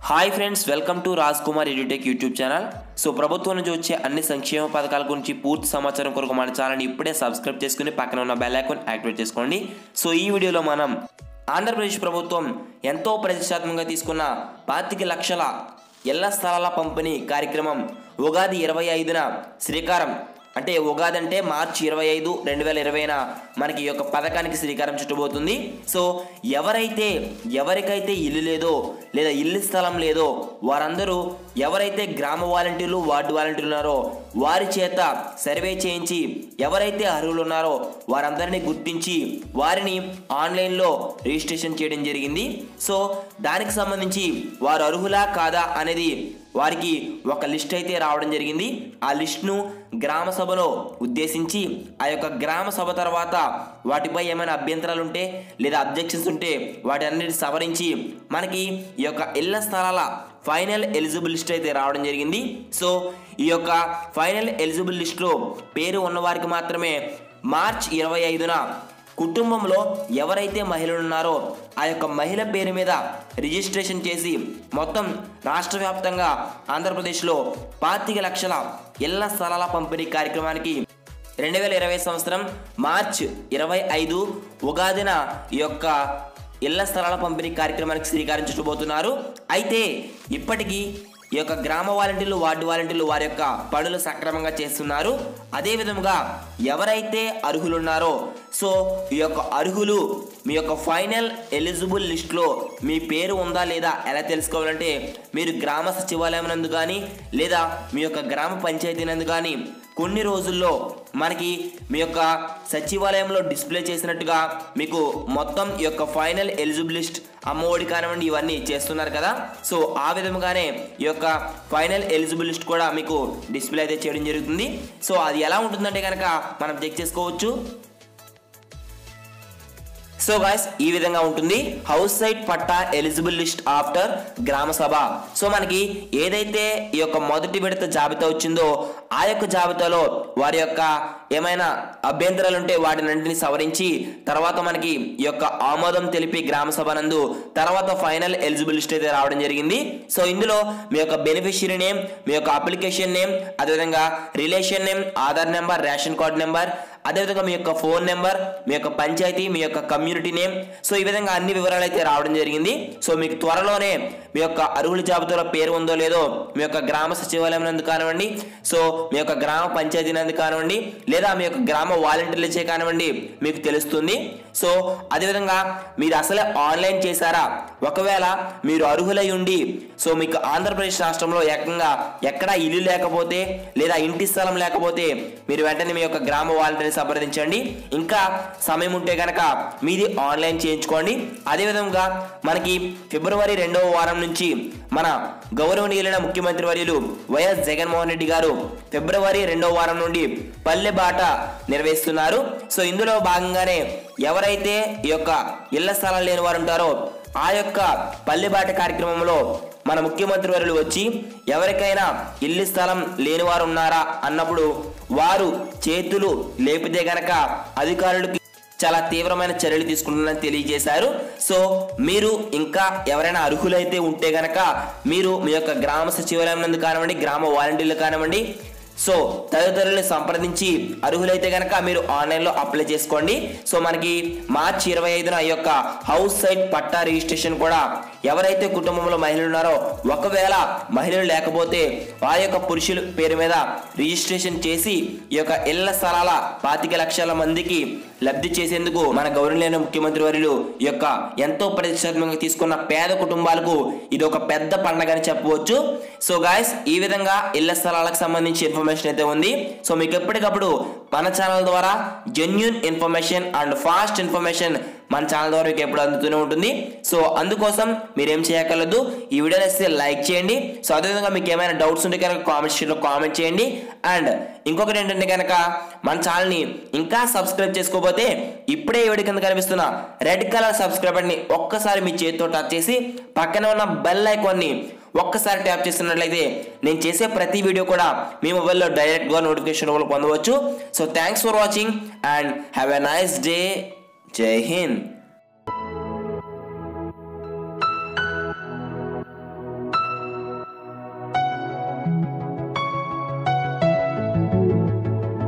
hi friends welcome to Raj Kumar edutech YouTube channel so ప్రభుత్వం నుంచి వచ్చే అన్ని సంక్షేమ పథకాల గురించి పూర్తి సమాచారం కొరకు మన ఛానల్ని ఇప్పుడే సబ్స్క్రైబ్ చేసుకుని పక్కన ఉన్న బెల్ ఐకాన్ యాక్టివేట్ చేసుకోండి సో ఈ వీడియోలో మనం ఆంధ్రప్రదేశ్ ప్రభుత్వం ఎంతో ప్రతిష్టాత్మకంగా తీసుకున్న పాతిక లక్షల ఇళ్ల స్థలాల పంపిణీ కార్యక్రమం ఉగాది ఇరవై ఐదున శ్రీకారం అంటే ఉగాది అంటే మార్చి ఇరవై ఐదు రెండు వేల ఇరవైన మనకి ఈ యొక్క పథకానికి శ్రీకారం చుట్టబోతుంది సో ఎవరైతే ఎవరికైతే ఇల్లు లేదో లేదా ఇల్లు స్థలం లేదో వారందరూ ఎవరైతే గ్రామ వాలంటీర్లు వార్డు వాలంటీర్లు ఉన్నారో వారి చేత సర్వే చేయించి ఎవరైతే అర్హులు ఉన్నారో వారందరినీ గుర్తించి వారిని ఆన్లైన్లో రిజిస్ట్రేషన్ చేయడం జరిగింది సో దానికి సంబంధించి వారు అర్హులా కాదా అనేది వారికి ఒక లిస్ట్ అయితే రావడం జరిగింది ఆ లిస్ట్ను గ్రామ సభలో ఉద్దేశించి ఆ యొక్క గ్రామ సభ తర్వాత వాటిపై ఏమైనా అభ్యంతరాలు ఉంటే లేదా అబ్జెక్షన్స్ ఉంటే వాటి అన్నిటి సవరించి మనకి ఈ యొక్క ఇళ్ల స్థలాల ఫైనల్ ఎలిజిబుల్ లిస్ట్ అయితే రావడం జరిగింది సో ఈ యొక్క ఫైనల్ ఎలిజిబుల్ లిస్ట్లో పేరు ఉన్నవారికి మాత్రమే మార్చ్ ఇరవై ఐదున కుటుంబంలో ఎవరైతే మహిళలు ఉన్నారో ఆ యొక్క మహిళ పేరు మీద రిజిస్ట్రేషన్ చేసి మొత్తం రాష్ట్ర వ్యాప్తంగా ఆంధ్రప్రదేశ్లో పాతిక లక్షల ఇళ్ల స్థలాల పంపిణీ కార్యక్రమానికి రెండు వేల ఇరవై సంవత్సరం మార్చ్ ఇరవై ఐదు ఉగాదిన ఈ యొక్క ఇళ్ల స్థలాల పంపిణీ కార్యక్రమానికి శ్రీకారం చుట్టబోతున్నారు అయితే ఇప్పటికీ ఈ యొక్క గ్రామ వాలంటీర్లు వార్డు వాలంటీర్లు వారి యొక్క పనులు సక్రమంగా చేస్తున్నారు అదే విధముగా ఎవరైతే అర్హులు ఉన్నారో సో ఈ యొక్క అర్హులు మీ యొక్క ఫైనల్ ఎలిజిబుల్ లిస్ట్లో మీ పేరు ఉందా లేదా ఎలా తెలుసుకోవాలంటే మీరు గ్రామ సచివాలయం నందు కానీ లేదా మీ యొక్క గ్రామ పంచాయతీ నందు కానీ కొన్ని రోజుల్లో మనకి మీ యొక్క సచివాలయంలో డిస్ప్లే చేసినట్టుగా మీకు మొత్తం ఈ యొక్క ఫైనల్ ఎలిజిబుల్ లిస్ట్ అమ్మఒడి కానివ్వండి ఇవన్నీ చేస్తున్నారు కదా సో ఆ విధముగానే ఈ యొక్క ఫైనల్ ఎలిజిబుల్ లిస్ట్ కూడా మీకు డిస్ప్లే అయితే చేయడం జరుగుతుంది సో అది ఎలా ఉంటుందంటే కనుక మనం చెక్ చేసుకోవచ్చు సో గాయస్ ఈ విధంగా ఉంటుంది house site patta eligible list after gram sabha so మనకి ఏదైతే ఈ యొక్క మొదటి విడత జాబితా వచ్చిందో ఆ యొక్క జాబితాలో వారి యొక్క ఏమైనా అభ్యంతరాలు ఉంటే వాటినంటిని సవరించి తర్వాత మనకి ఈ యొక్క ఆమోదం తెలిపి గ్రామ సభ నందు తర్వాత ఫైనల్ ఎలిజిబుల్ లిస్ట్ అయితే రావడం జరిగింది సో ఇందులో మీ యొక్క బెనిఫిషియరీ నేమ్ మీ యొక్క అప్లికేషన్ నేమ్ అదేవిధంగా relation name Aadhaar number ration card number అదేవిధంగా మీ యొక్క ఫోన్ నెంబర్ మీ యొక్క పంచాయతీ మీ యొక్క కమ్యూనిటీ నేమ్ సో ఈ విధంగా అన్ని వివరాలు అయితే రావడం జరిగింది సో మీకు త్వరలోనే మీ యొక్క అర్హుల జాబితాలో పేరు ఉందో లేదో మీ యొక్క గ్రామ సచివాలయం నందు కానివ్వండి సో మీ యొక్క గ్రామ పంచాయతీ నందు కానివ్వండి లేదా మీ యొక్క గ్రామ వాలంటీర్లు ఇచ్చే కానివ్వండి మీకు తెలుస్తుంది సో అదేవిధంగా మీరు అసలే ఆన్లైన్ చేశారా ఒకవేళ మీరు అర్హులై ఉండి సో మీకు ఆంధ్రప్రదేశ్ రాష్ట్రంలో ఏకంగా ఎక్కడ ఇల్లు లేకపోతే లేదా ఇంటి స్థలం లేకపోతే మీరు వెంటనే మీ యొక్క గ్రామ వాలంటీర్ని సంప్రదించండి ఇంకా సమయం ఉంటే కనుక మీది ఆన్లైన్ చేయించుకోండి అదేవిధంగా మనకి ఫిబ్రవరి రెండవ వారం నుంచి మన గౌరవనీయులైన ముఖ్యమంత్రి వర్యులు వైఎస్ జగన్మోహన్ రెడ్డి గారు ఫిబ్రవరి రెండవ వారం నుండి పల్లె బాట నిర్వహిస్తున్నారు సో ఇందులో భాగంగానే ఎవరైతే ఈ యొక్క ఇళ్ల స్థలాలు లేని వారు ఉంటారో ఆ యొక్క పల్లెబాట కార్యక్రమంలో మన ముఖ్యమంత్రి వర్యులు వచ్చి ఎవరికైనా ఇల్లు స్థలం లేని వారు ఉన్నారా అన్నప్పుడు వారు చేతులు లేపితే గనక అధికారులకి చాలా తీవ్రమైన చర్యలు తీసుకుంటున్నారని తెలియజేశారు సో మీరు ఇంకా ఎవరైనా అర్హులైతే ఉంటే గనక మీరు మీ యొక్క గ్రామ సచివాలయం నందు కానివ్వండి గ్రామ వాలంటీర్లు కానివ్వండి సో తదితరులను సంప్రదించి అర్హులైతే కనుక మీరు ఆన్లైన్లో అప్లై చేసుకోండి సో మనకి మార్చి ఇరవై ఐదున ఈ యొక్క హౌస్ సైట్ పట్టా రిజిస్ట్రేషన్ కూడా ఎవరైతే కుటుంబంలో మహిళలు ఉన్నారో ఒకవేళ మహిళలు లేకపోతే వారి యొక్క పురుషుల పేరు మీద రిజిస్ట్రేషన్ చేసి ఈ యొక్క ఇళ్ల స్థలాల పాతిక లక్షల మందికి లబ్ధి చేసేందుకు మన గౌరవనీయ ముఖ్యమంత్రి వర్యులు ఈ యొక్క ఎంతో ప్రతిష్టాత్మకంగా తీసుకున్న పేద కుటుంబాలకు ఇది ఒక పెద్ద పండగ అని చెప్పవచ్చు సో గాయస్ ఈ విధంగా ఇళ్ల స్థలాలకు సంబంధించి ఇన్ఫర్మేషన్ అయితే ఉంది సో మీకు ఎప్పటికప్పుడు మన ఛానల్ ద్వారా genuine information and fast information మన ఛానల్ ద్వారా మీకు ఎప్పుడు అందుతూనే ఉంటుంది సో అందుకోసం మీరు ఏం చేయగలదు ఈ వీడియో నచ్చితే లైక్ చేయండి సో అదేవిధంగా మీకు ఏమైనా డౌట్స్ ఉంటే కనుక కామెంట్ షీట్లో కామెంట్ చేయండి అండ్ ఇంకొకటి ఏంటంటే కనుక మన ఛానల్ని ఇంకా సబ్స్క్రైబ్ చేసుకోకపోతే ఇప్పుడే ఈ వీడియో కింద కనిపిస్తున్న రెడ్ కలర్ సబ్స్క్రైబ్ బటన్ని ఒక్కసారి మీ చేతితో టచ్ చేసి పక్కనే ఉన్న బెల్ ఐకాన్ని ఒక్కసారి ట్యాప్ చేస్తున్నట్లయితే నేను చేసే ప్రతి వీడియో కూడా మీ మొబైల్లో డైరెక్ట్గా నోటిఫికేషన్ రూపంలో పొందవచ్చు so thanks for watching and have a nice day Jai Hind